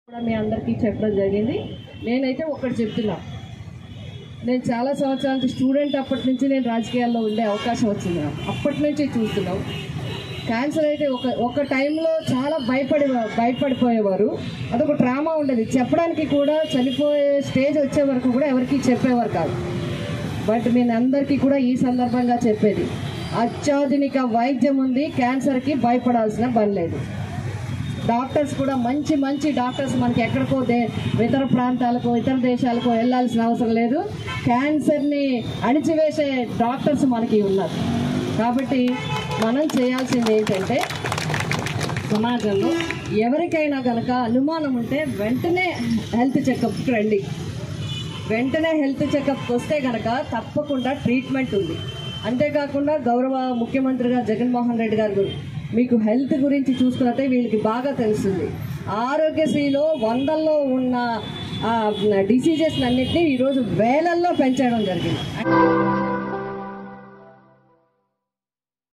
కూడా మీ అందరికీ చెప్పడం జరిగింది నేనైతే ఒకటి చెప్తున్నా నేను చాలా సంవత్సరాల నుంచి స్టూడెంట్ అప్పటి నుంచి నేను రాజకీయాల్లో ఉండే అవకాశం వచ్చింది నాకు. అప్పటి నుంచి చూస్తున్నాం క్యాన్సర్ అయితే ఒక ఒక టైంలో చాలా భయపడి భయపడిపోయేవారు అదొక డ్రామా ఉండేది చెప్పడానికి కూడా చనిపోయే స్టేజ్ వచ్చే వరకు కూడా ఎవరికి చెప్పేవారు కాదు బట్ నేను అందరికీ కూడా ఈ సందర్భంగా చెప్పేది అత్యాధునిక వైద్యం ఉంది క్యాన్సర్కి భయపడాల్సిన పని లేదు డాక్టర్స్ కూడా మంచి మంచి డాక్టర్స్ మనకి ఎక్కడికో దే ఇతర ప్రాంతాలకు ఇతర దేశాలకు వెళ్ళాల్సిన అవసరం లేదు క్యాన్సర్ని అణిచివేసే డాక్టర్స్ మనకి ఉన్నారు కాబట్టి మనం చేయాల్సింది ఏంటంటే సమాజంలో ఎవరికైనా కనుక అనుమానం ఉంటే వెంటనే హెల్త్ చెకప్కి రండి వెంటనే హెల్త్ చెకప్కి వస్తే కనుక తప్పకుండా ట్రీట్మెంట్ ఉంది అంతేకాకుండా గౌరవ ముఖ్యమంత్రిగా జగన్మోహన్ రెడ్డి గారు గురి- మీకు హెల్త్ గురించి చూసుకున్నట్టే వీళ్ళకి బాగా తెలుస్తుంది ఆరోగ్యశ్రీలో వందల్లో ఉన్న డిసీజెస్ అన్నింటినీ ఈరోజు వేలల్లో పెంచడం జరిగింది